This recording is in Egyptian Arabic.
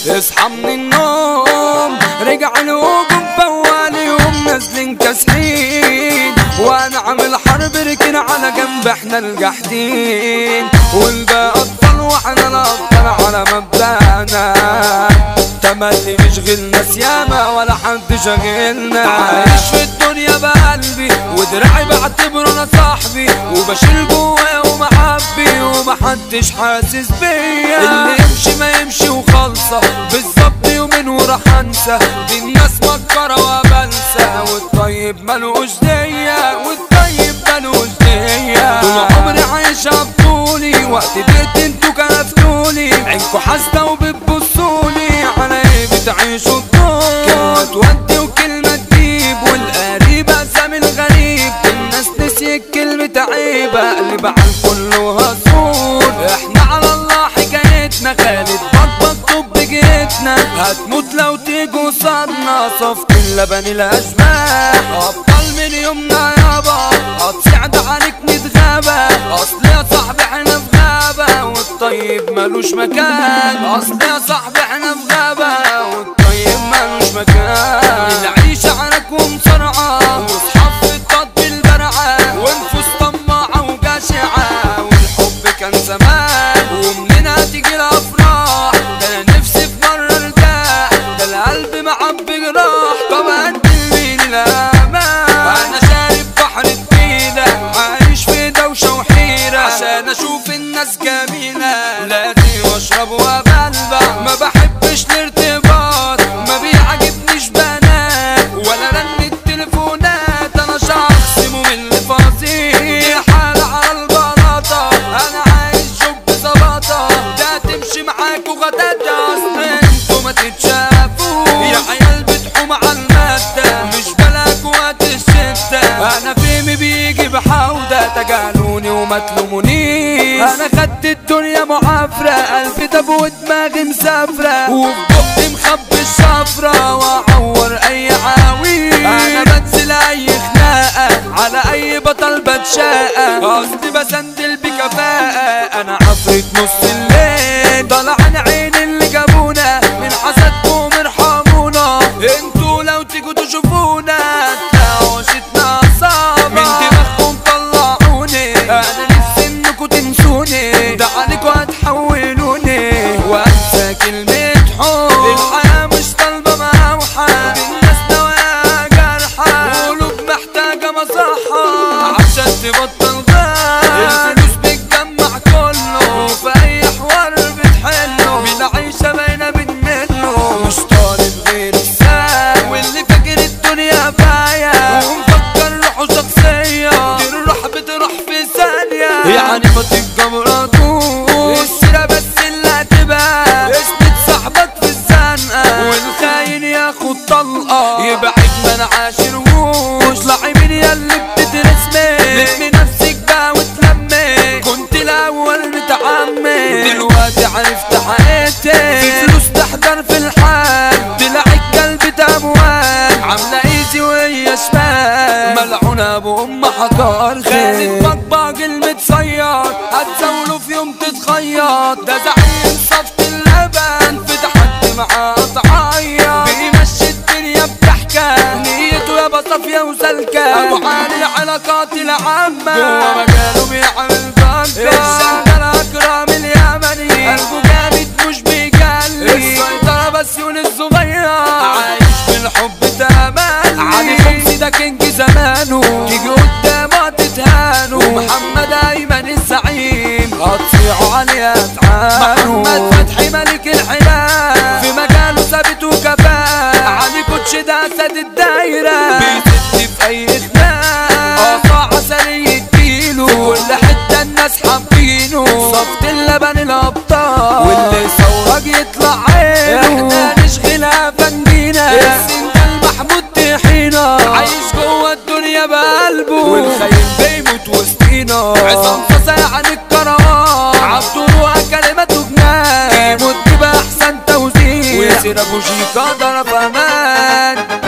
اصحى من النوم رجع الهجوم بوالي يوم نازلين كاسحين وانا عامل حرب ركن على جنب احنا الجاحدين والباقي اطفال واحنا الابطال على مبدأنا تملي مش غيرنا سيامة ولا حد شاغلنا عايش في الدنيا بقلبي ودراعي بعتبره انا صاحبي وبشيل جواه ومعبي ومحدش حاسس بيا اللي يمشي ما يمشي وخالصة بالظبط يومين وراح انسى دي الناس مكرة وبنسى والطيب ملوش دية والطيب ملوش دية طول عمري عايش بطولي وقت بيت انتوا كنفتولي عينكوا حاسدة وبتبصولي على ايه بتعيشوا الدور كلمة تودي وكلمة تجيب والقريب أسامي الغريب الناس نسيت كلمة عيبة قلب على الكل وهزور احنا على الله حكايتنا خالد بطبط طب جيتنا هتموت لو تيجوا صدنا صفت اللبن الاشباح ابطال من يومنا يابا هتصيع ده عليك متغابة اصل يا صاحبي احنا في غابة والطيب ملوش مكان اصل يا صاحبي احنا في غابة والطيب ملوش مكان العيشة عنك ومصرعة واصحاب في التطبيل البرعة ونفوس طماعة وجشعة والحب كان زمان ومننا تيجي الافراح ده انا نفسي في مرة ارتاح ده القلب معبي جراح طب قدم مين الامان انا شارب بحر الدينة عايش في دوشة وحيرة عشان اشوف الناس جميلة لاقي واشرب وابلبع ما بحبش الارتباط ما بيعجبنيش بنات ولا رن التليفونات انا شخص ممل فظيع حالة على البلاطة انا عايش شوب زباطة ده تمشي معاك وغداتة اصل انتوا ما تتشافوا يا عيال بتحوم على المادة مش بلاك وقت الشدة انا فيمي بيجي بحودة تجاهلوني وما تلومونيش انا خدت الدنيا معافرة قلبي دب ودماغي مسافرة وفي بقي مخبي الشفرة واعور اي عاوي انا بنزل اي خناقة على اي بطل بتشاقى قصدي بسندل بكفاءة انا عفريت نص الليل طلع عن عين اللي جابونا من حسدكم ارحمونا انتوا لو تيجوا تشوفونا تلاقوا شتنا صعبة من دماغكم طلعوني انا نفسي انكوا تنسوني ده عليكوا هتحولوني وانسى كلمة حب الحياة مش طالبة موحى الناس نوايا جرحى قلوب محتاجة مصحة عشان تبطل غاب الفلوس بتجمع كله في اي حوار بتحله بالعيشة باينة بنمله مش طالب غير السام واللي فاكر الدنيا باية ومفكر روحه شخصية دي الروح بتروح في ثانية يعني ما تتجمرتوش السيرة بس اللي هتبقى اسند صاحبك في الزنقة والخاين ياخد طلقة يبعد ما نعاشرهوش لاعبين ياللي بتترسمي لمي نفسك بقى وتلمي كنت الاول متعمي دلوقتي عرفت حقيقتي في فلوس تحضر في الحال طلع القلب تموال عاملة ايزي وهي شمال ملعونة بأم حجار خالد بقبق المتصير هتزاوله في يوم تتخيط ده زعيم صفت اللبن في تحدي معاه تعيط بيمشي الدنيا بضحكة نيته يابا صافية وسالكة أبو علي علاقات العامة جوه مجاله بيعمل ضجة الشندل أكرم اليمني قلبه جامد مش بيجلي السيطرة بس يونس صغير عايش بالحب تملي علي خمسي ده كينج زمانه تيجي قدامه تتهانوا محمد أيمن الزعيم هتصيعوا عليه تعانوا محمد فتحي ملك الحلال في مجاله ثابت وكفاءة علي كوتش ده أسد الدايرة بيسد في أي خناق قطع عسلي يديله في كل حتة الناس حابينه صفت اللبن الأبطال واللي ثورج يطلع عينه احنا نشغلها فندينا السندال محمود طحينة عايش جوه الدنيا بقلبه والخاين بيموت وسطينا عصام فصايع عن الكروان عبده روح كلماته جنان يموت بأحسن توزيع ويصير ابو شيكا ضرب امان